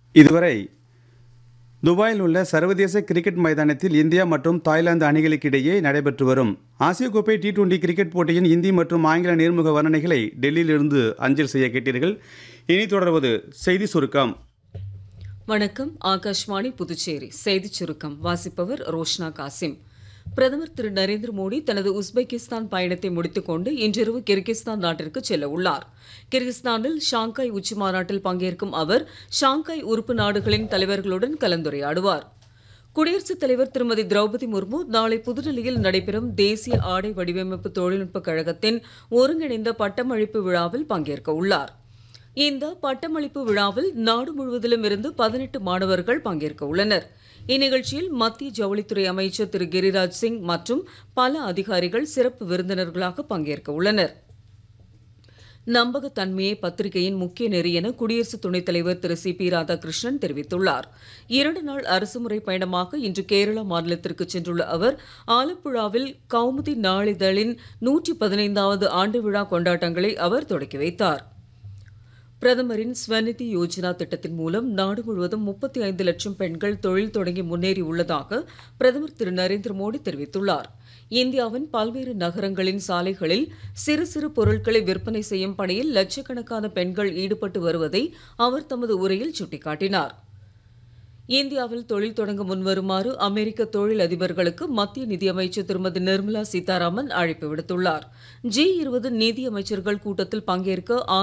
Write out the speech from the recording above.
இதுவரை துபாயில் உள்ள சர்வதேச கிரிக்கெட் மைதானத்தில் இந்தியா மற்றும் தாய்லாந்து அணிகளுக்கிடையே நடைபெற்று வரும் ஆசிய கோப்பை டி டுவெண்டி கிரிக்கெட் போட்டியின் இந்தி மற்றும் ஆங்கில நேர்முக வர்ணனைகளை டெல்லியிலிருந்து அஞ்சல் செய்ய கேட்டீர்கள் இனி தொடர்வது செய்தி சுருக்கம் வணக்கம் ஆகாஷ்வாணி புதுச்சேரி செய்திச் சுருக்கம் வாசிப்பவர் ரோஷ்னா காசிம் பிரதமர் திரு நரேந்திர மோடி தனது உஸ்பெகிஸ்தான் பயணத்தை முடித்துக்கொண்டு இன்றிரவு கிர்கிஸ்தான் நாட்டிற்கு செல்ல உள்ளார் கிர்கிஸ்தானில் ஷாங்காய் உச்சி மாநாட்டில் பங்கேற்கும் அவர் ஷாங்காய் உறுப்பு நாடுகளின் தலைவர்களுடன் கலந்துரையாடுவார் குடியரசுத் தலைவர் திருமதி திரௌபதி முர்மு நாளை புதுடெல்லியில் நடைபெறும் தேசிய ஆடை வடிவமைப்பு தொழில்நுட்ப கழகத்தின் ஒருங்கிணைந்த பட்டமளிப்பு விழாவில் பங்கேற்க உள்ளார் இந்த பட்டமளிப்பு விழாவில் நாடு முழுவதிலும் இருந்து பதினெட்டு மாணவர்கள் பங்கேற்க உள்ளனர் இந்நிகழ்ச்சியில் மத்திய ஜவுளித்துறை அமைச்சர் திரு கிரிராஜ் சிங் மற்றும் பல அதிகாரிகள் சிறப்பு விருந்தினர்களாக பங்கேற்க உள்ளனர் நம்பகத்தன்மையே பத்திரிகையின் முக்கிய நெறி என குடியரசு துணைத் தலைவர் திரு சி பி ராதாகிருஷ்ணன் தெரிவித்துள்ளார் இரண்டு நாள் அரசுமுறை பயணமாக இன்று கேரள மாநிலத்திற்கு சென்றுள்ள அவர் ஆலப்புழாவில் கௌமுதி நாளிதழின் நூற்றி பதினைந்தாவது ஆண்டு விழா கொண்டாட்டங்களை அவர் தொடக்கி வைத்தார் பிரதமரின் ஸ்வநிதி யோஜனா திட்டத்தின் மூலம் நாடு முழுவதும் முப்பத்தி ஐந்து லட்சம் பெண்கள் தொழில் தொடங்கி முன்னேறி உள்ளதாக பிரதமர் திரு நரேந்திர மோடி தெரிவித்துள்ளார் இந்தியாவின் பல்வேறு நகரங்களின் சாலைகளில் சிறு சிறு பொருட்களை விற்பனை செய்யும் பணியில் லட்சக்கணக்கான பெண்கள் ஈடுபட்டு வருவதை அவர் தமது உரையில் சுட்டிக்காட்டினார் இந்தியாவில் தொழில் தொடங்க முன்வருமாறு அமெரிக்க தொழில் அதிபர்களுக்கு மத்திய நிதியமைச்சர் திருமதி நிர்மலா சீதாராமன் அழைப்பு விடுத்துள்ளார் ஜி இருபது நிதியமைச்சர்கள் கூட்டத்தில் பங்கேற்க